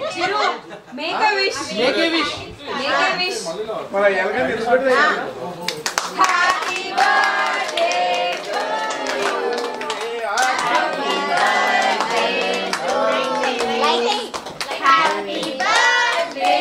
Chiru make a wish Make a wish. make a wish మన ఎలగ నిలబెడితే happy birthday happy birthday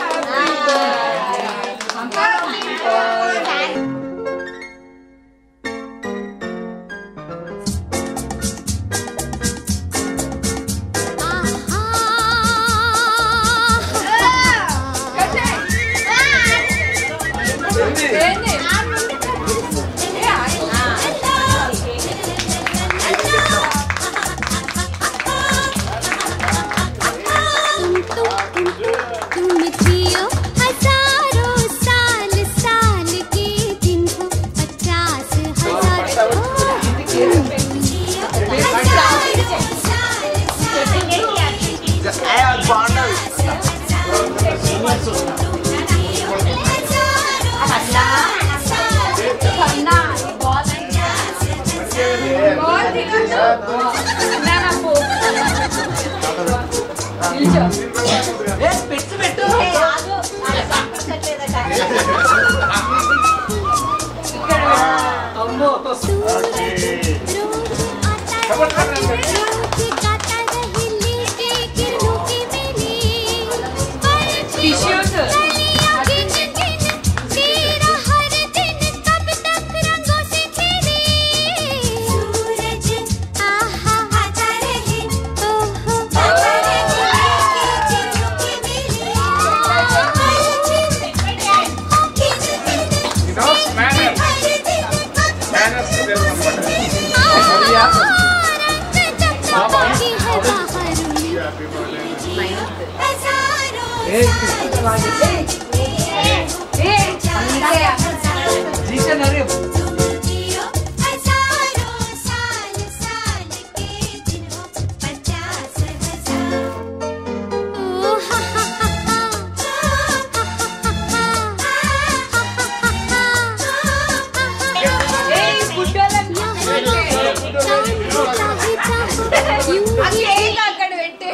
तुम जियो हजारों साल साल के दिन हो पचास हजार పెట్టు పెట్టు అమ్మో జీషన్ అరే అక్కడ పెట్టే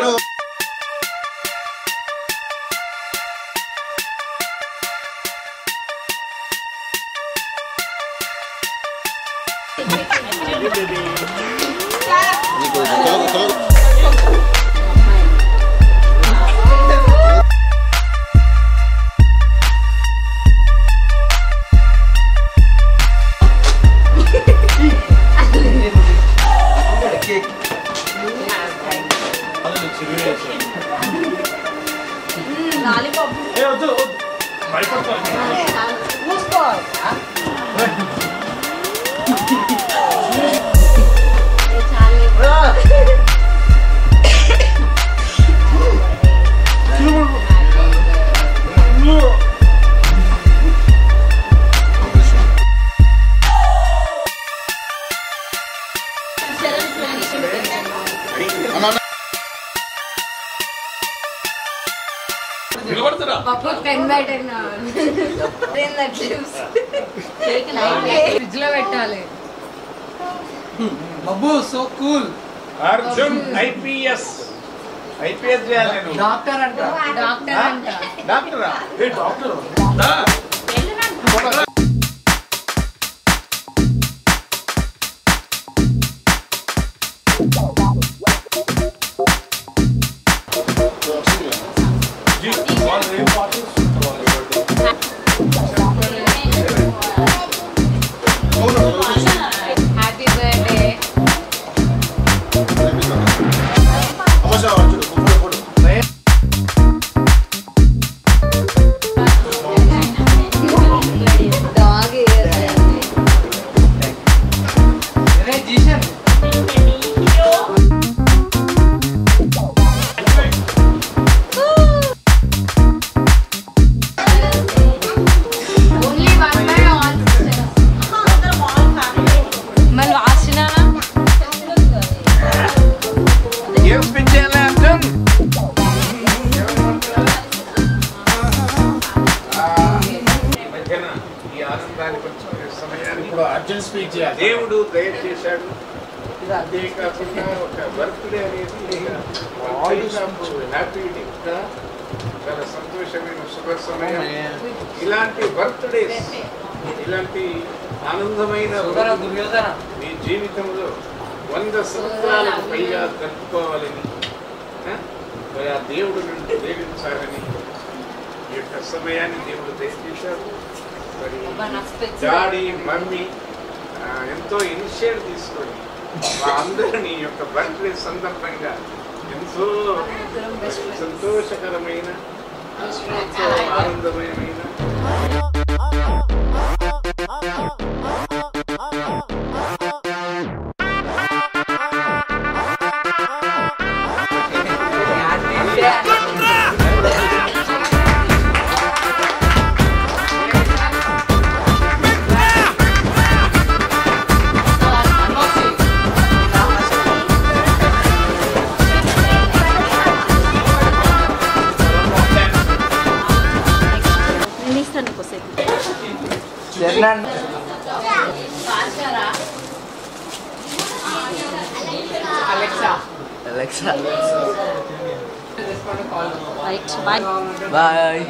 కేక్ లాలీపాప్ పప్పు టెన్ బై టెన్ ఫ్రిడ్జ్ లో పెట్టాలి బాబు so cool Arjun IPS IPS చేయాలి నేను డాక్టర్ అంట డాక్టర్ అంట డాక్టరా ఏ డాక్టర్ హ్యాపీ బర్త్డే డాగ్ రే Zeeshan only one bye all మళ్ళీ వాసన ఏం స్పీచ్ చేయాలి అర్జున్ ఈ ఆనందానికి వచ్చిన సమయాన్ని ఇప్పుడు అర్జున్ స్పీచ్ చేయాలి దేవుడు దయ చేశాడు అంతేకాకుండా ఒక బర్త్డే అనేది హ్యాపీ డే చాలా సంతోషమైన శుభ సమయం ఇలాంటి బర్త్డేస్ ఇలాంటి ఆనందమైన సుగర దుర్యోధన మీ జీవితంలో వంద సంవత్సరాలకు పైగా జరుపుకోవాలని ఆ? మరి ఆ దేవుడు నుండి ప్రేమించాలని ఈ యొక్క సమయాన్ని దేవుడు దయచేశారు మరి డాడీ మమ్మీ ఆ, ఎంతో ఇనిషియేట్ తీసుకొని మా అందరినీ ఈ యొక్క బర్త్డే సందర్భంగా ఎంతో సంతోషకరమైన ఎంతో ఆనందమయమైన రైట్ బాయ్ బాయ్